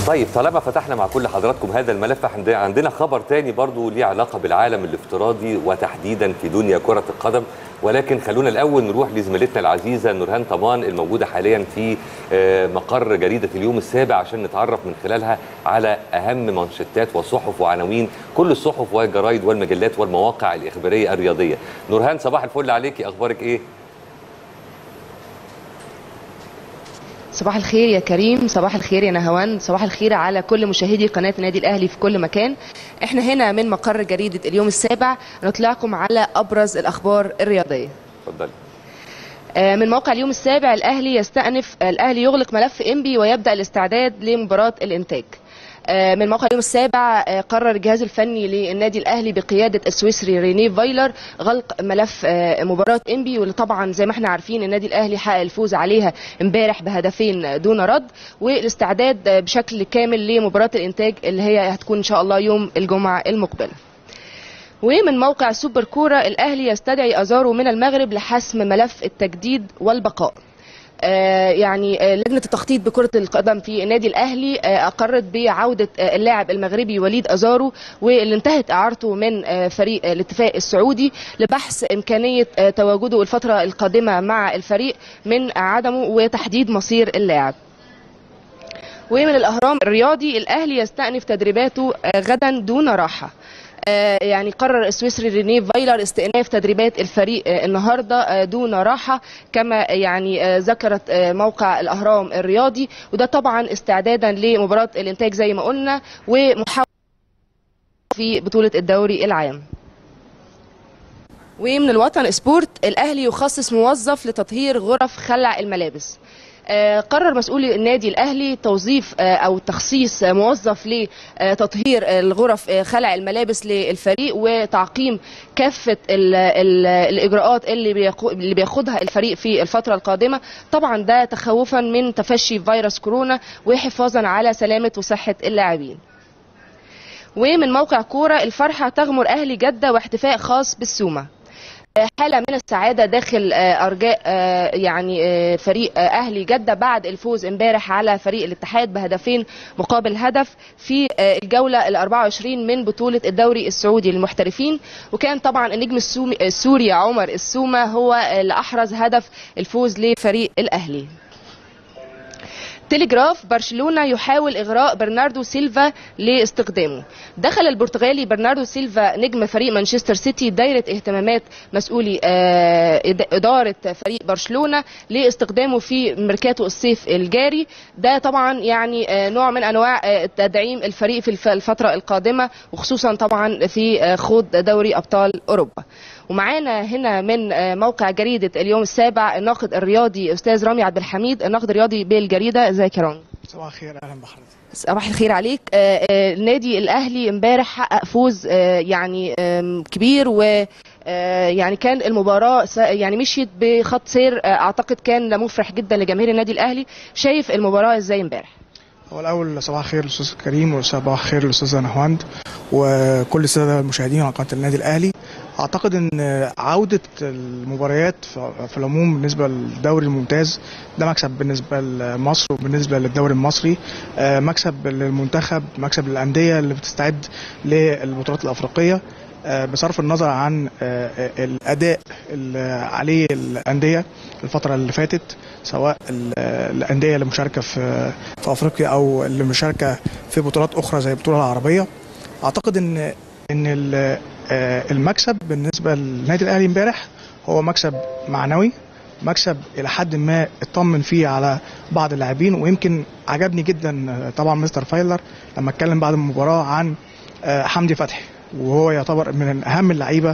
طيب طالما فتحنا مع كل حضراتكم هذا الملف عند- عندنا خبر تاني برضو ليه علاقة بالعالم الافتراضي وتحديدا في دنيا كرة القدم ولكن خلونا الأول نروح لزميلتنا العزيزة نورهان طمان الموجودة حاليا في آه، مقر جريدة اليوم السابع عشان نتعرف من خلالها على أهم منشطات وصحف وعناوين كل الصحف والجرايد والمجلات والمواقع الإخبارية الرياضية نورهان صباح الفل عليكي أخبارك إيه؟ صباح الخير يا كريم صباح الخير يا نهوان صباح الخير على كل مشاهدي قناة النادي الأهلي في كل مكان احنا هنا من مقر جريدة اليوم السابع نطلعكم على أبرز الأخبار الرياضية اتفضلي آه، من موقع اليوم السابع الأهلي يستأنف الأهلي يغلق ملف إنبي ويبدأ الاستعداد لمباراة الإنتاج آه، من موقع اليوم السابع آه، قرر الجهاز الفني للنادي الاهلي بقياده السويسري ريني فايلر غلق ملف آه، مباراه انبي واللي طبعا زي ما احنا عارفين النادي الاهلي حقق الفوز عليها امبارح بهدفين دون رد والاستعداد آه، بشكل كامل لمباراه الانتاج اللي هي هتكون ان شاء الله يوم الجمعه المقبله ومن موقع سوبر كورة الأهلي يستدعي أزارو من المغرب لحسم ملف التجديد والبقاء آه، يعني آه، لجنة التخطيط بكرة القدم في النادي الأهلي آه، أقرت بعودة آه، اللاعب المغربي وليد أزارو واللي انتهت إعارته من آه، فريق آه، الاتفاق السعودي لبحث إمكانية آه، تواجده الفترة القادمة مع الفريق من عدمه وتحديد مصير اللاعب ومن الأهرام الرياضي الأهلي يستأنف تدريباته آه، غدا دون راحة آه، يعني قرر السويسري رينيه فايلر استئناف تدريبات الفريق آه، النهارده آه، دون راحه كما يعني آه، ذكرت آه، موقع الاهرام الرياضي وده طبعا استعدادا لمباراه الانتاج زي ما قلنا ومحاوله في بطوله الدوري العام ومن الوطن سبورت الاهلي يخصص موظف لتطهير غرف خلع الملابس آه، قرر مسؤولي النادي الاهلي توظيف آه، او تخصيص آه، موظف لتطهير الغرف آه، خلع الملابس للفريق وتعقيم كافه ال ال الاجراءات اللي بيقو- اللي بياخدها الفريق في الفتره القادمه طبعا ده تخوفا من تفشي فيروس كورونا وحفاظا على سلامه وصحه اللاعبين ومن موقع كوره الفرحه تغمر اهلي جده واحتفاء خاص بالسومه حالة من السعادة داخل آه، أرجاء آه، يعني آه، فريق آه، أهلي جدة بعد الفوز امبارح على فريق الاتحاد بهدفين مقابل هدف في آه، الجولة ال 24 من بطولة الدوري السعودي للمحترفين وكان طبعا النجم السومي- السوري عمر السومة هو اللي أحرز هدف الفوز لفريق الأهلي تليجراف برشلونة يحاول إغراء برناردو سيلفا لاستخدامه دخل البرتغالي برناردو سيلفا نجم فريق مانشستر سيتي دايرة اهتمامات مسؤولي آه، إد- إدارة فريق برشلونة لاستخدامه في ميركاتو الصيف الجاري ده طبعا يعني آه، نوع من أنواع آه، تدعيم الفريق في الف- الفترة القادمة وخصوصا طبعا في آه، خوض دوري أبطال أوروبا ومعانا هنا من آه، موقع جريدة اليوم السابع الناقد الرياضي أستاذ رامي عبد الحميد الناقد الرياضي بالجريدة ازيك يا رامي صباح الخير اهلا بحضرتك صباح الخير عليك آه، آه، النادي الاهلي امبارح حقق فوز آه، يعني آم، كبير و آه، يعني كان المباراه س- يعني مشيت بخط سير آه، اعتقد كان مفرح جدا لجماهير النادي الاهلي شايف المباراه ازاي امبارح هو الاول صباح الخير للاستاذ كريم وصباح الخير للاستاذه نهواند وكل الساده المشاهدين على قناه النادي الاهلي اعتقد ان عوده المباريات في في العموم بالنسبه للدوري الممتاز ده مكسب بالنسبه لمصر وبالنسبه للدوري المصري آه، مكسب للمنتخب مكسب للانديه اللي بتستعد للبطولات الافريقيه آه، بصرف النظر عن آه، آه، الاداء اللي عليه الانديه الفتره اللي فاتت سواء ال- آه، الانديه اللي مشاركه في في افريقيا او اللي مشاركه في بطولات اخرى زي البطوله العربيه اعتقد ان ان ال- آه، المكسب بالنسبه للنادي الاهلي امبارح هو مكسب معنوي مكسب الى حد ما اطمن فيه على بعض اللاعبين ويمكن عجبني جدا آه، طبعا مستر فايلر لما اتكلم بعد المباراه عن آه، حمدي فتحي وهو يعتبر من اهم اللعيبه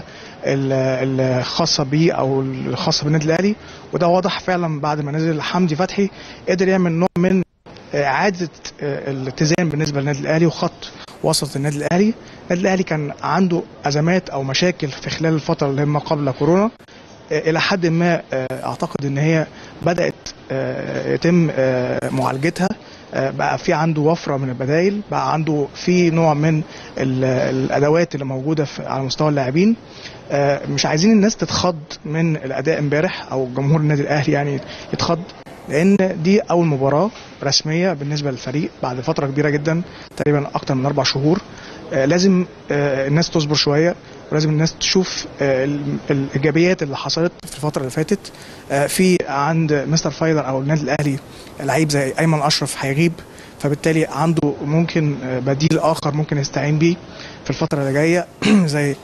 ال- الخاصه بيه او الخاصه بالنادي الاهلي وده واضح فعلا بعد ما نزل حمدي فتحي قدر يعمل نوع من اعاده آه، الاتزان بالنسبه للنادي الاهلي وخط وسط النادي الاهلي النادي الاهلي كان عنده ازمات او مشاكل في خلال الفتره اللي ما قبل كورونا آه، الى حد ما آه، اعتقد ان هي بدات آه، يتم آه، معالجتها آه، بقى في عنده وفره من البدائل بقى عنده في نوع من ال- الادوات اللي موجوده في على مستوى اللاعبين آه، مش عايزين الناس تتخض من الاداء امبارح او جمهور النادي الاهلي يعني يتخض لان دي اول مباراه رسميه بالنسبه للفريق بعد فتره كبيره جدا تقريبا اكتر من اربع شهور آه، لازم آه، الناس تصبر شويه ولازم الناس تشوف آه، ال- الايجابيات اللي حصلت في الفتره اللي فاتت آه، في عند مستر فايلر او النادي الاهلي لعيب زي ايمن اشرف هيغيب فبالتالي عنده ممكن آه، بديل اخر ممكن يستعين بيه في الفتره اللي جايه زي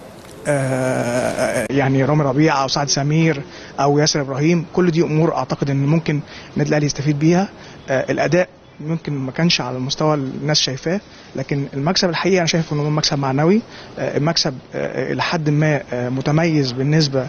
آه، يعني رامي ربيعه او سعد سمير او ياسر ابراهيم كل دي امور اعتقد ان ممكن النادي الاهلي يستفيد بيها آه، الاداء ممكن ما كانش على المستوى اللي الناس شايفاه لكن المكسب الحقيقي انا شايف انه مكسب معنوي آه، المكسب آه، الى حد ما آه، متميز بالنسبه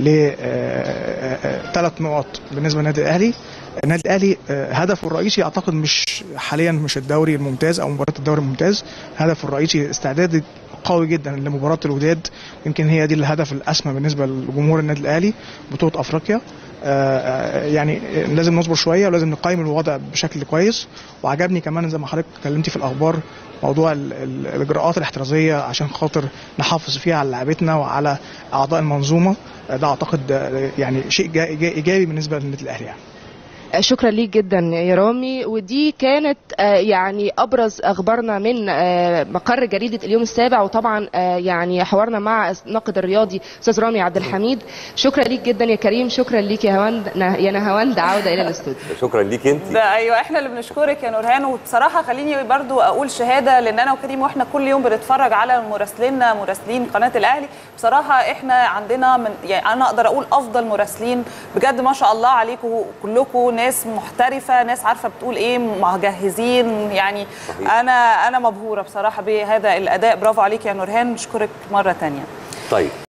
لثلاث نقط بالنسبه للنادي الاهلي النادي الاهلي آه، هدفه الرئيسي اعتقد مش حاليا مش الدوري الممتاز او مباراه الدوري الممتاز هدفه الرئيسي استعداد قوي جدا لمباراه الوداد يمكن هي دي الهدف الاسمى بالنسبه لجمهور النادي الاهلي بطوله افريقيا آه، آه، يعني لازم نصبر شويه ولازم نقيم الوضع بشكل كويس وعجبني كمان زي ما حضرتك اتكلمتي في الاخبار موضوع ال- ال- الاجراءات الاحترازيه عشان خاطر نحافظ فيها على لعيبتنا وعلى اعضاء المنظومه آه، ده اعتقد آه، يعني شيء جا- إيجا- ايجابي بالنسبه للنادي الاهلي يعني. شكرا ليك جدا يا رامي ودي كانت آه، يعني ابرز اخبارنا من آه، مقر جريده اليوم السابع وطبعا آه، يعني حوارنا مع الناقد الرياضي استاذ رامي عبد الحميد شكرا ليك جدا يا كريم شكرا ليك يا هوند يا نهاوند عوده الى الاستوديو شكرا ليك انت ده ايوه احنا اللي بنشكرك يا نورهان وبصراحه خليني برضو اقول شهاده لان انا وكريم واحنا كل يوم بنتفرج على مراسليننا مراسلين قناه الاهلي بصراحه احنا عندنا من يعني انا اقدر اقول افضل مراسلين بجد ما شاء الله عليكم كلكم ناس محترفه ناس عارفه بتقول ايه مجهزين يعني صحيح. انا انا مبهوره بصراحه بهذا الاداء برافو عليك يا نورهان نشكرك مره ثانيه طيب